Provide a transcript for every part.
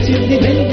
విరిసింది వెన్నెల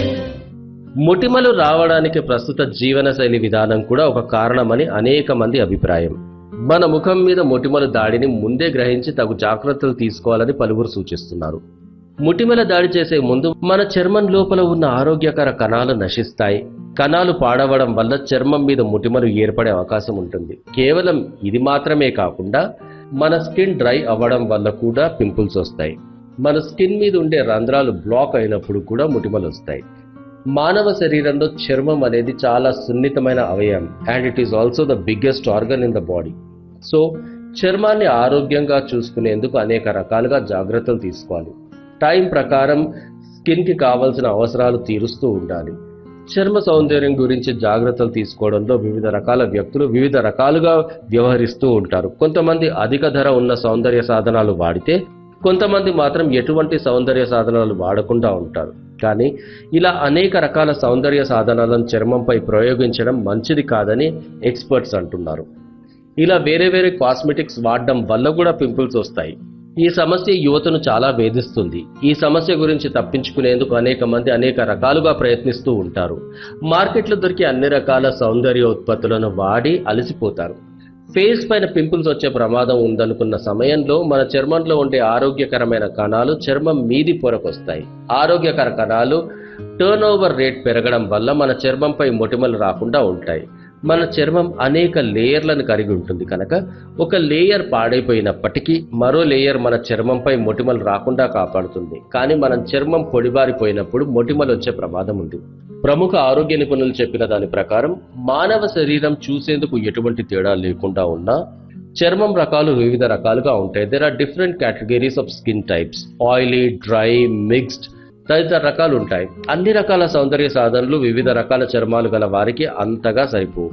మొటిమలు రావడానికి ప్రస్తుత జీవనశైలి విధానం కూడా ఒక కారణమని అనేక మంది అభిప్రాయం మన ముఖం మీద మొటిమల దాడిని ముందే గ్రహించి తగు జాగ్రత్తలు తీసుకోవాలని పలువురు సూచిస్తున్నారు మొటిమల దాడి చేసే ముందు మన చర్మం లోపల ఉన్న ఆరోగ్యకర కణాలు నశిస్తాయి కణాలు పాడవడం వల్ల చర్మం మీద మొటిమలు ఏర్పడే అవకాశం ఉంటుంది కేవలం ఇది మాత్రమే కాకుండా మన స్కిన్ డ్రై అవ్వడం వల్ల కూడా పింపుల్స్ వస్తాయి మన స్కిన్ మీద ఉండే రంధ్రాలు బ్లాక్ అయినప్పుడు కూడా మొటిమలు వస్తాయి మానవ శరీరంలో చర్మం అనేది చాలా సున్నితమైన అవయవం and it is also the biggest organ in the body so చర్మాన్ని ఆరోగ్యంగా చూసుకునేందుకు అనేక రకాలుగా జాగ్రత్తలు తీసుకోవాలి టైం ప్రకారం స్కిన్కి కావాల్సిన అవసరాలు తీరుస్తూ ఉండాలి చర్మ సౌందర్యం గురించి జాగ్రత్తలు తీసుకోవడంలో వివిధ రకాల వ్యక్తులు వివిధ రకాలుగా వ్యవహరిస్తూ ఉంటారు కొంతమంది అధిక ధర ఉన్న సౌందర్య సాధనాలు వాడితే కొంతమంది మాత్రం ఎటువంటి సౌందర్య సాధనాలు వాడకుండా ఉంటారు కానీ ఇలా అనేక రకాల సౌందర్య సాధనాలను చర్మంపై ప్రయోగించడం మంచిది కాదని ఎక్స్పర్ట్స్ అంటున్నారు ఇలా వేరే వేరే కాస్మెటిక్స్ వాడడం వల్ల కూడా పింపుల్స్ వస్తాయి ఈ సమస్య యువతను చాలా వేధిస్తుంది ఈ సమస్య గురించి తప్పించుకునేందుకు అనేక మంది అనేక రకాలుగా ప్రయత్నిస్తూ ఉంటారు మార్కెట్లో దొరికే అన్ని రకాల సౌందర్య ఉత్పత్తులను వాడి అలసిపోతారు ఫేస్ పైన పింపుల్స్ వచ్చే ప్రమాదం ఉందనుకున్న సమయంలో మన చర్మంలో ఉండే ఆరోగ్యకరమైన కణాలు చర్మం మీది పొరకొస్తాయి ఆరోగ్యకర కణాలు టర్న్ ఓవర్ రేట్ పెరగడం వల్ల మన చర్మంపై మొటిమలు రాకుండా ఉంటాయి మన చర్మం అనేక లేయర్లను కలిగి ఉంటుంది కనుక ఒక లేయర్ పాడైపోయినప్పటికీ మరో లేయర్ మన చర్మంపై మొటిమలు రాకుండా కాపాడుతుంది కానీ మన చర్మం పొడిబారిపోయినప్పుడు మొటిమలు వచ్చే ప్రమాదం ఉంది ప్రముఖ ఆరోగ్య నిపుణులు చెప్పిన దాని ప్రకారం మానవ శరీరం చూసేందుకు ఎటువంటి తేడా లేకుండా ఉన్నా చర్మం రకాలు వివిధ రకాలుగా ఉంటాయి there are different categories of skin types oily dry mixed తదితర రకాలు ఉంటాయి అన్ని రకాల సౌందర్య సాధనలు వివిధ రకాల చర్మాలు గల వారికి అంతగా సరిపోవు